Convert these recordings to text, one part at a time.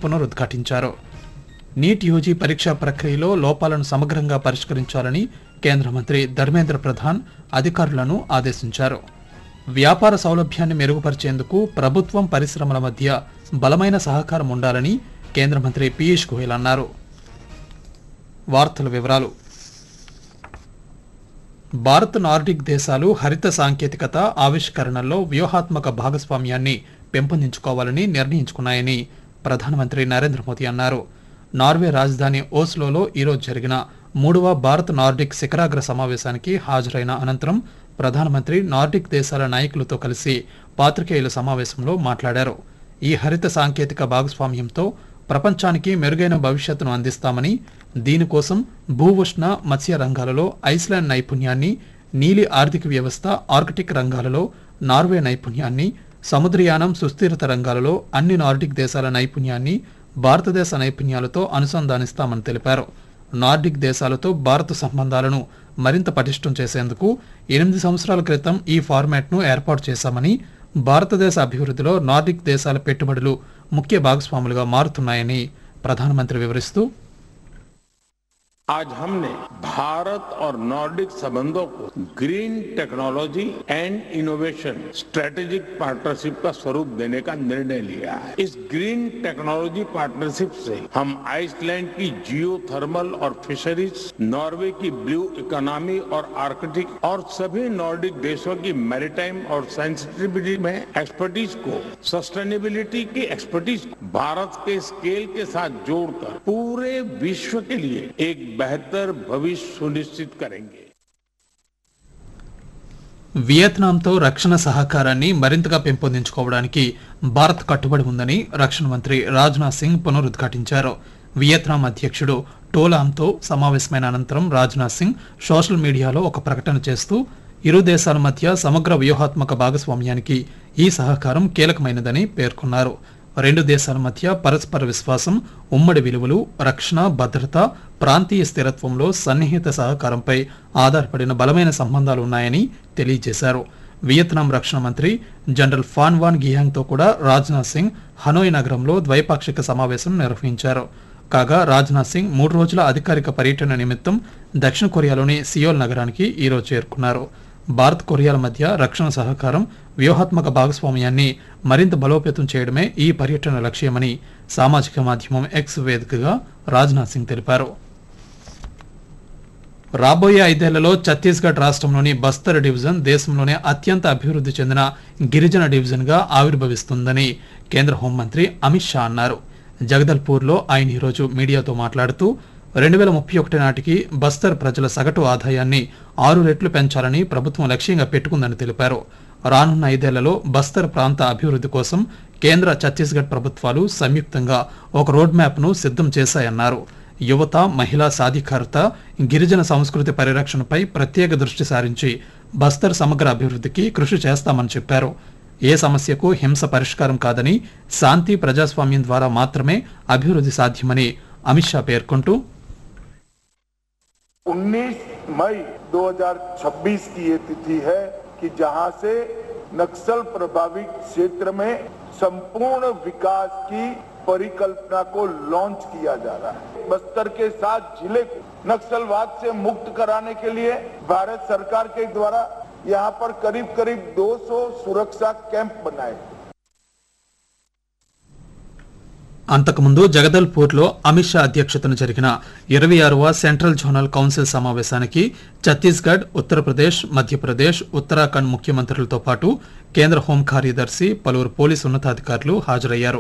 పునరుద్ఘాటించారు NEET UG పరీక్షా ప్రక్రియలో లోపాలను సమగ్రంగా పరిష్కరించాలని కేంద్ర మంత్రి ధర్మేంద్ర ప్రధాన్ అధికారులను ఆదేశించారు వ్యాపార సౌలభ్యాన్ని మెరుగుపరిచేందుకు ప్రభుత్వం పరిశ్రమల మధ్య బలమైన సహకారం ఉండాలని కేంద్ర మంత్రి పీయూష్ గోయల్ అన్నారు వార్తల వివరాలు భారత్ నార్డిక్ దేశాలు హరిత సాంకేతికత ఆవిష్కరణల్లో వ్యూహాత్మక భాగస్వామ్యాన్ని పెంపొందించుకోవాలని నిర్ణయించుకున్నాయని ప్రధానమంత్రి నరేంద్ర మోదీ అన్నారు నార్వే రాజధాని ఓస్లోలో ఈరోజు జరిగిన మూడవ భారత్ నార్డిక్ శిఖరాగ్ర సమావేశానికి హాజరైన అనంతరం ప్రధానమంత్రి నార్డిక్ దేశాల నాయకులతో కలిసి పాత్రికేయుల సమావేశంలో మాట్లాడారు ఈ హరిత సాంకేతిక భాగస్వామ్యంతో ప్రపంచానికి మెరుగైన భవిష్యత్తును అందిస్తామని దీనికోసం భూ ఉష్ణ మత్స్య రంగాలలో ఐస్లాండ్ నైపుణ్యాన్ని నీలి ఆర్థిక వ్యవస్థ ఆర్కిటిక్ రంగాలలో నార్వే నైపుణ్యాన్ని సముద్రయానం సుస్థిరత రంగాలలో అన్ని నార్డిక్ దేశాల నైపుణ్యాన్ని భారతదేశ నైపుణ్యాలతో అనుసంధానిస్తామని తెలిపారు నార్డిక్ దేశాలతో భారత సంబంధాలను మరింత పటిష్టం చేసేందుకు ఎనిమిది సంవత్సరాల క్రితం ఈ ఫార్మాట్ను ఏర్పాటు చేశామని భారతదేశ అభివృద్ధిలో నార్డిక్ దేశాల పెట్టుబడులు ముఖ్య భాగస్వాములుగా మారుతున్నాయని ప్రధానమంత్రి వివరిస్తూ आज हमने भारत और नॉर्डिक संबंधों को green technology and innovation strategic partnership का स्वरूप देने का निर्णय लिया है इस ग्रीन टेक्नोलॉजी पार्टनरशिप से हम आइसलैंड की जियो थर्मल और फिशरीज नॉर्वे की ब्लू इकोनॉमी और आर्कटिक और सभी नॉर्डिक देशों की मैरिटाइम और सेंसिटिविटी में एक्सपर्टीज को सस्टेनेबिलिटी की एक्सपर्टीज को भारत के स्केल के साथ जोड़कर पूरे विश्व के लिए एक बेहतर भविष्य सुनिश्चित करेंगे వియత్నాంతో రక్షణ సహకారాన్ని మరింతగా పెంపొందించుకోవడానికి భారత్ కట్టుబడి ఉందని రక్షణ మంత్రి రాజ్నాథ్ సింగ్ పునరుద్ఘాటించారు వియత్నాం అధ్యక్షుడు టోలాంతో సమావేశమైన అనంతరం రాజ్నాథ్ సింగ్ సోషల్ మీడియాలో ఒక ప్రకటన చేస్తూ ఇరు దేశాల మధ్య సమగ్ర వ్యూహాత్మక భాగస్వామ్యానికి ఈ సహకారం కీలకమైనదని పేర్కొన్నారు రెండు దేశాల మధ్య పరస్పర విశ్వాసం ఉమ్మడి విలువలు రక్షణ భద్రత ప్రాంతీయ స్థిరత్వంలో సన్నిహిత సహకారంపై ఆధారపడిన బలమైన సంబంధాలు ఉన్నాయని తెలియజేశారు వియత్నాం రక్షణ మంత్రి జనరల్ ఫాన్ వాన్ గియాంగ్తో కూడా రాజ్నాథ్ సింగ్ హనోయ్ నగరంలో ద్వైపాక్షిక సమావేశం నిర్వహించారు కాగా రాజ్నాథ్ సింగ్ మూడు రోజుల అధికారిక పర్యటన నిమిత్తం దక్షిణ కొరియాలోని సియోల్ నగరానికి ఈరోజు చేరుకున్నారు భారత్ కొరియాల మధ్య రక్షణ సహకారం వ్యూహాత్మక భాగస్వామ్యాన్ని మరింత బలోపేతం చేయడమే ఈ పర్యటన లక్ష్యమని సామాజిక మాధ్యమం ఎక్స్ వేదికగా రాజ్నాథ్ సింగ్ తెలిపారు రాబోయే ఐదేళ్లలో ఛత్తీస్గఢ్ రాష్ట్రంలోని బస్తర్ డివిజన్ దేశంలోనే అత్యంత అభివృద్ధి చెందిన గిరిజన డివిజన్గా ఆవిర్భవిస్తుందని కేంద్ర హోంమంత్రి అమిత్ షా అన్నారు జగదల్పూర్లో ఆయన ఈరోజు మీడియాతో మాట్లాడుతూ రెండు వేల ముప్పై ఒకటి నాటికి బస్తర్ ప్రజల సగటు ఆదాయాన్ని ఆరు రెట్లు పెంచాలని ప్రభుత్వం లక్ష్యంగా పెట్టుకుందని తెలిపారు రానున్న ఐదేళ్లలో బస్తర్ ప్రాంత అభివృద్ధి కోసం కేంద్ర ఛత్తీస్గఢ్ ప్రభుత్వాలు సంయుక్తంగా ఒక రోడ్ మ్యాప్ను సిద్ధం చేశాయన్నారు యువత మహిళా సాధికారత గిరిజన సంస్కృతి పరిరక్షణపై ప్రత్యేక దృష్టి సారించి బస్తర్ సమగ్ర అభివృద్ధికి కృషి చేస్తామని చెప్పారు ఏ సమస్యకు హింస పరిష్కారం కాదని శాంతి ప్రజాస్వామ్యం ద్వారా మాత్రమే అభివృద్ధి సాధ్యమని అమిత్ షా పేర్కొంటూ 19 मई 2026 की ये तिथि है कि जहां से नक्सल प्रभावित क्षेत्र में संपूर्ण विकास की परिकल्पना को लॉन्च किया जा रहा है बस्तर के साथ जिले को नक्सलवाद से मुक्त कराने के लिए भारत सरकार के द्वारा यहाँ पर करीब करीब 200 सुरक्षा कैंप बनाए అంతకుముందు జగదల్పూర్లో అమిత్ షా అధ్యక్షతన జరిగిన ఇరవై ఆరవ సెంట్రల్ జోనల్ కౌన్సిల్ సమావేశానికి ఛత్తీస్గఢ్ ఉత్తరప్రదేశ్ మధ్యప్రదేశ్ ఉత్తరాఖండ్ ముఖ్యమంత్రులతో పాటు కేంద్ర హోం కార్యదర్శి పలువురు పోలీసు ఉన్నతాధికారులు హాజరయ్యారు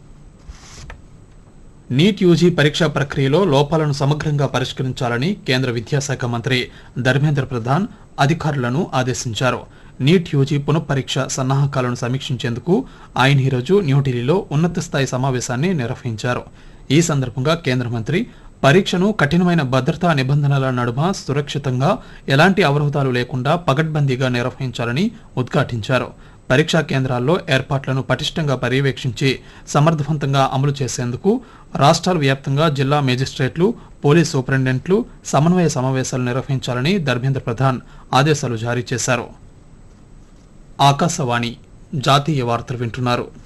నీట్ యూజీ పరీక్షా ప్రక్రియలో లోపాలను సమగ్రంగా పరిష్కరించాలని కేంద్ర విద్యాశాఖ మంత్రి ధర్మేంద్ర ప్రధాన్ అధికారులను ఆదేశించారు నీట్ యూజీ పునఃపరీక్ష సన్నాహకాలను సమీక్షించేందుకు ఆయన ఈరోజు న్యూఢిల్లీలో ఉన్నత స్థాయి సమావేశాన్ని నిర్వహించారు ఈ సందర్భంగా కేంద్ర మంత్రి పరీక్షను కఠినమైన భద్రతా నిబంధనల నడుమ సురక్షితంగా ఎలాంటి అవరోధాలు లేకుండా పగడ్బందీగా నిర్వహించాలని ఉద్ఘాటించారు పరీక్షా కేంద్రాల్లో ఏర్పాట్లను పటిష్టంగా పర్యవేక్షించి సమర్థవంతంగా అమలు చేసేందుకు రాష్ట్రాల వ్యాప్తంగా జిల్లా మేజిస్ట్రేట్లు పోలీస్ సూపరింటెండెంట్లు సమన్వయ సమావేశాలు నిర్వహించాలని ధర్మేంద్ర ప్రధాన్ ఆదేశాలు జారీ చేశారు ఆకాశవాణి జాతీయ వార్తలు వింటున్నారు